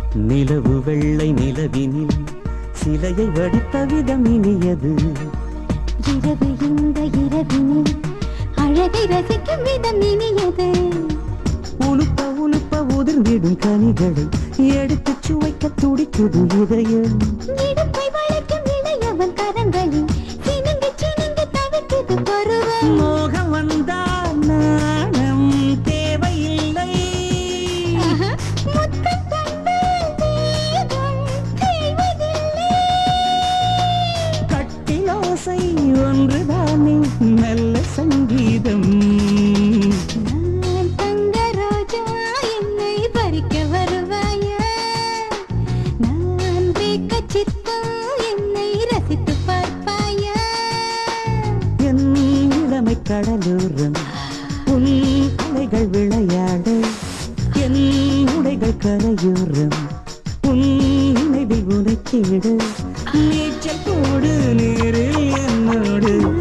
நிலவு வெள்ளை நிலவினில் சிலையை வடித்த விதம் இனியது இரவு இந்த இரவினில் அழகை ரசிக்கும் விதம் இனியது உழுப்ப உழுப்ப உதிர்ந்திடும் கனிகளை எடுத்து சுவைக்க துடிக்குது இதயம் இடுப்பை வளைக்கும் இளையவன் கரங்களில் சினுங்கு சினுங்கு தவிக்குது பருவம் மோகம் வந்தால் நாணம் தேவையில்லை முத்தம் தந்தால் வேகம் தேய்வதில்லை கட்டிலோசை ஒன்றுதானே நல்ல சங்கீதம் நான் தங்க ரோஜா என்னை பறிக்க வருவாயா நான் வேக்க சித்தம் என்னை ரசித்து பார்ப்பாயா என் இளமை கடலோரம் உன் அலைகள் விளையாட என் உடைகள் கரையோரம் உன் நினைவில் உரைத்திட நீச்சல் போடு நீரில் என்னோடு